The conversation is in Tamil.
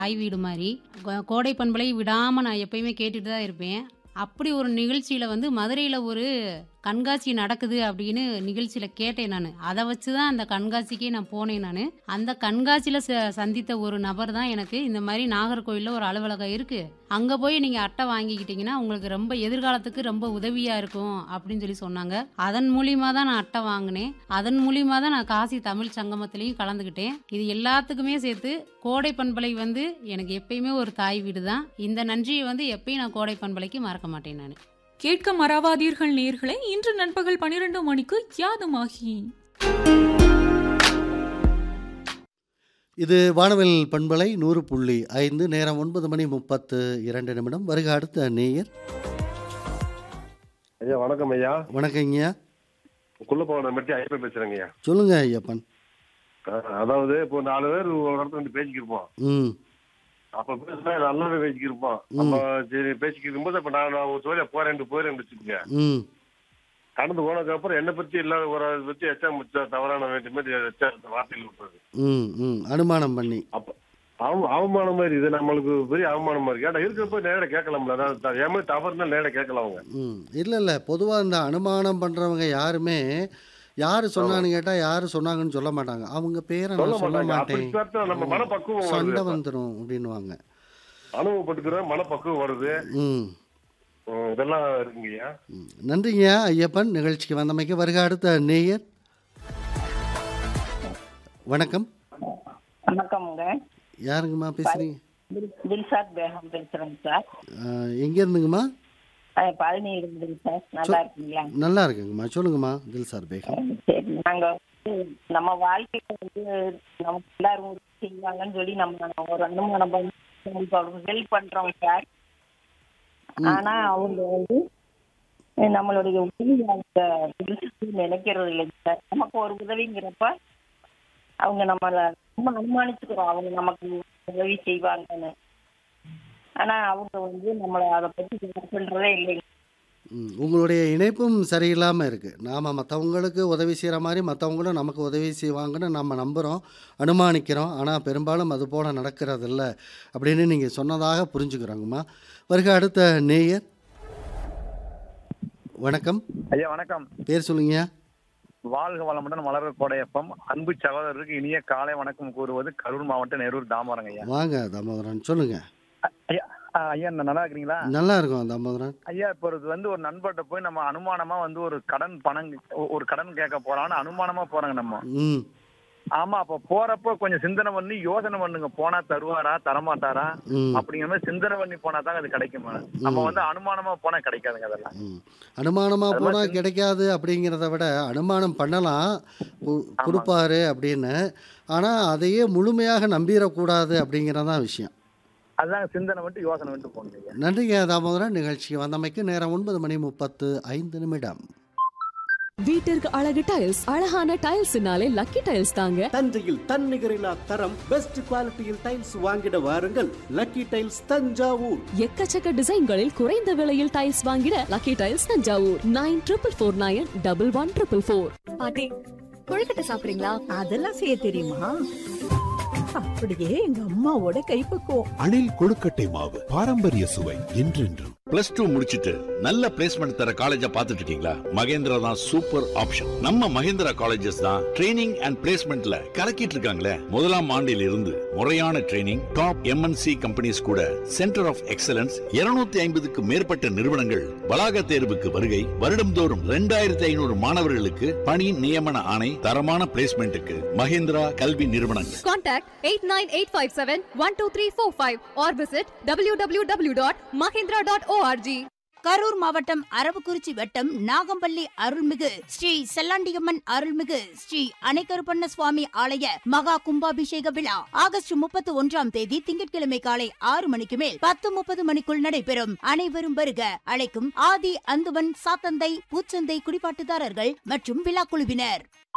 தாய் வீடு மாதிரி கோ- கோடை பண்பலை விடாமல் நான் எப்பயுமே கேட்டுட்டு தான் இருப்பேன் அப்படி ஒரு நிகழ்ச்சியில் வந்து மதுரையில் ஒரு கண்காட்சி நடக்குது அப்படின்னு நிகழ்ச்சியில் கேட்டேன் நான் அதை வச்சு தான் அந்த கண்காட்சிக்கே நான் போனேன் நான் அந்த கண்காட்சியில் ச சந்தித்த ஒரு நபர் தான் எனக்கு இந்த மாதிரி நாகர்கோவிலில் ஒரு அலுவலகம் இருக்குது அங்கே போய் நீங்கள் அட்டை வாங்கிக்கிட்டீங்கன்னா உங்களுக்கு ரொம்ப எதிர்காலத்துக்கு ரொம்ப உதவியாக இருக்கும் அப்படின்னு சொல்லி சொன்னாங்க அதன் மூலியமாக தான் நான் அட்டை வாங்கினேன் அதன் மூலியமாக தான் நான் காசி தமிழ் சங்கமத்திலையும் கலந்துக்கிட்டேன் இது எல்லாத்துக்குமே சேர்த்து கோடை பண்பலை வந்து எனக்கு எப்பயுமே ஒரு தாய் வீடு தான் இந்த நன்றியை வந்து எப்பயும் நான் கோடை பண்பலைக்கு மறக்க மாட்டேன் நான் கேட்க மறவாதீர்கள் நேர்களே இன்று நண்பகல் பனிரெண்டு மணிக்கு யாதுமாகி இது வானவில் பண்பலை நூறு புள்ளி ஐந்து நேரம் ஒன்பது மணி முப்பத்து இரண்டு நிமிடம் வருக அடுத்த நேயர் ஐயா வணக்கம் ஐயா வணக்கங்கய்யா குள்ளப்பவனை பற்றி ஐயப்பன் பேசுறேங்க ஐயா சொல்லுங்க ஐயப்பன் அஹ் அதாவது இப்போ நாலு பேர் ஒரு இடத்துல வந்து பேசிக்கிருப்போம் ம் அப்ப பேசினா நல்லாவே பேசிக்கிருப்போம் அப்ப சரி பேசிக்கிருக்கும் போது அப்ப நான் நான் ஒரு தொழில போறேன் போறேன் வச்சுக்கோங்க ம் கடந்து போனதுக்கு அப்புறம் என்னை பத்தி இல்லாத ஒரு ஆளை பத்தி எச்சா முச்சா தவறான வேண்டிய மாதிரி எச்சா வார்த்தைகள் விட்டுறது ம் ம் அனுமானம் பண்ணி அப்ப அவ அவமானம் மாதிரி இது நம்மளுக்கு பெரிய அவமானமா இருக்கு ஏன்னா இருக்கிறப்ப நேரட கேட்கலாம்ல அதாவது த- என் மாதிரி தவறுனா நேரட கேட்கலாம் அவங்க ம் இல்லை இல்லை பொதுவாக இந்த அனுமானம் பண்ணுறவங்க யாருமே யார் சொன்னான்னு கேட்டால் யார் சொன்னாங்கன்னு சொல்ல மாட்டாங்க அவங்க பேரை சொல்ல நான் சொல்ல மாட்டாங்க அப்படி மாட்டேன் பார்த்தா நம்ம மனப்பக்குவம் சண்டை வருது வந்துடும் அப்படின்னுவாங்க அனுபவப்பட்டுக்கிற மனப்பக்குவம் வருது ம் உம், இதெல்லாம் இருக்குங்கய்யா ம். நன்றிங்கய்யா ஐயப்பன் நிகழ்ச்சிக்கு வந்தமைக்கு வருக அடுத்த நேயர் வணக்கம் வணக்கம்ங்க யாருங்கம்மா பேசுறீங்க தில்- தில்ஷாத் பேகம் பேசுறேங்க சார் ஆஹ், எங்க இருந்துங்கம்மா அஹ் பழனி இருந்துங்க சார் நல்லா இருக்கீங்களா நல்லா இருக்குங்கம்மா சொல்லுங்கம்மா தில்சார் பேகம் சரி நாங்க வந்து நம்ம வாழ்க்கையில வந்து நமக்கு எல்லாரும் உதவி செய்வாங்கன்னு சொல்லி நம்ம ஒரு அனுமானம் பண்ணி ஹெல்ப் பண்றோம் சார் ஆனா அவங்க வந்து நம்மளுடைய உதவி அவங்க திருப்பி நினைக்கிறது இல்லைங்க சார் நமக்கு ஒரு உதவிங்கிறப்ப அவங்க நம்மள ரொம்ப அனுமானிச்சுக்கிறோம் அவங்க நமக்கு உதவி செய்வாங்கன்னு ஆனா அவங்க வந்து நம்மள அதை பத்தி care பண்றதே இல்லைங்க ம், உங்களுடைய இணைப்பும் சரியில்லாமல் இருக்குது நாம் மற்றவங்களுக்கு உதவி செய்கிற மாதிரி மற்றவங்களும் நமக்கு உதவி செய்வாங்கன்னு நம்ம நம்புகிறோம் அனுமானிக்கிறோம் ஆனால் பெரும்பாலும் அது போல் நடக்கிறதில்ல அப்படின்னு நீங்கள் சொன்னதாக புரிஞ்சுக்கிறோங்கம்மா வருக அடுத்த நேயர் வணக்கம் ஐயா வணக்கம் பேர் சொல்லுங்கய்யா வாழ்க வளமுடன் மலர கோடையப்பம் அன்பு சகோதரருக்கு இனிய காலை வணக்கம் கூறுவது கரூர் மாவட்டம் நெரூர் தாமரங்க ஐயா வாங்க தாமோதரன் சொல்லுங்கள் ஐயா ஆ, ஐயா நான் நல்லா இருக்கிறீங்களா நல்லா இருக்கும் தாமோதரன் ஐயா இப்போ ஒரு வந்து ஒரு நண்பர்கிட்ட போய் நம்ம அனுமானமா வந்து ஒரு கடன் பணம் ஒ- ஒரு கடன் கேட்க போறான்னு அனுமானமா போறாங்க நம்ம ம் ஆமா அப்ப போறப்போ கொஞ்சம் சிந்தனை பண்ணி யோசனை பண்ணுங்க போனா தருவாரா தரமாட்டாரா ம் அப்படிங்கிற மாதிரி சிந்தனை பண்ணி போனா தாங்க அது கிடைக்கும் நம்ம வந்து அனுமானமா போனா கிடைக்காதுங்க அதெல்லாம் ம். அனுமானமாக போனால் கிடைக்காது அப்படிங்கிறத விட அனுமானம் பண்ணலாம் கு- கொடுப்பாரு அப்படின்னு ஆனால் அதையே முழுமையாக நம்பிடக்கூடாது அப்படிங்கிறதான் விஷயம் அதுதாங்க சிந்தனை மட்டும் யோசனை மட்டும் போகணும் ஐயா நன்றிங்க தாமோதரன் நிகழ்ச்சிக்கு வந்தமைக்கு நேரம் ஒன்பது மணி முப்பத்து ஐந்து நிமிடம் வீட்டிற்கு அழகு டைல்ஸ் அழகான டைல்ஸ்னாலே லக்கி டைல்ஸ் தாங்க தஞ்சையில் தன்னிகரில்லா தரம் பெஸ்ட் குவாலிட்டியில் டைல்ஸ் வாங்கிட வாருங்கள் லக்கி டைல்ஸ் தஞ்சாவூர் எக்கச்சக்க டிசைன்களில் குறைந்த விலையில் டைல்ஸ் வாங்கிட lucky tiles Thanjavur nine triple four nine double one triple four பாட்டி கொழுக்கட்டை சாப்பிடுறீங்களா அதெல்லாம் செய்ய தெரியுமா அப்படியே எங்க அம்மாவோட கைப்பக்குவம் அணில் கொழுக்கட்டை மாவு பாரம்பரிய சுவை என்றென்றும் பிளஸ் டூ முடிச்சிட்டு நல்ல பிளேஸ்மெண்ட் தர காலேஜா பார்த்துட்டு இருக்கீங்களா மகேந்திரா தான் சூப்பர் ஆப்ஷன் நம்ம மகேந்திரா காலேஜஸ் தான் ட்ரைனிங் அண்ட் பிளேஸ்மெண்ட்ல கலக்கிட்டு இருக்காங்களே முதலாம் ஆண்டில் இருந்து முறையான ட்ரைனிங் டாப் எம்என்சி கம்பெனிஸ் கூட சென்டர் ஆஃப் எக்ஸலன்ஸ் 250 ஐம்பதுக்கு மேற்பட்ட நிறுவனங்கள் வளாக தேர்வுக்கு வருகை வருடம்தோறும் ரெண்டாயிரத்தி ஐநூறு மாணவர்களுக்கு பணி நியமன ஆணை தரமான பிளேஸ்மெண்ட்டுக்கு மகேந்திரா கல்வி நிறுவனங்கள் contact eight nine eight five seven one two three four five or visit W W W dot Mahendra dot ORG Karur மாவட்டம் அரவக்குறிச்சி வட்டம் நாகம்பள்ளி அருள்மிகு ஸ்ரீ செல்லாண்டியம்மன் அருள்மிகு ஸ்ரீ அணைக்கருப்பண்ண சுவாமி ஆலய மகா கும்பாபிஷேக விழா ஆகஸ்ட் முப்பத்தி ஒன்றாம் தேதி திங்கட்கிழமை காலை ஆறு மணிக்கு மேல் பத்து முப்பது மணிக்குள் நடைபெறும் அனைவரும் வருக அழைக்கும் ஆதி அந்துவன் சாத்தந்தை பூச்சந்தை குடிபாட்டுதாரர்கள் மற்றும் விழா குழுவினர்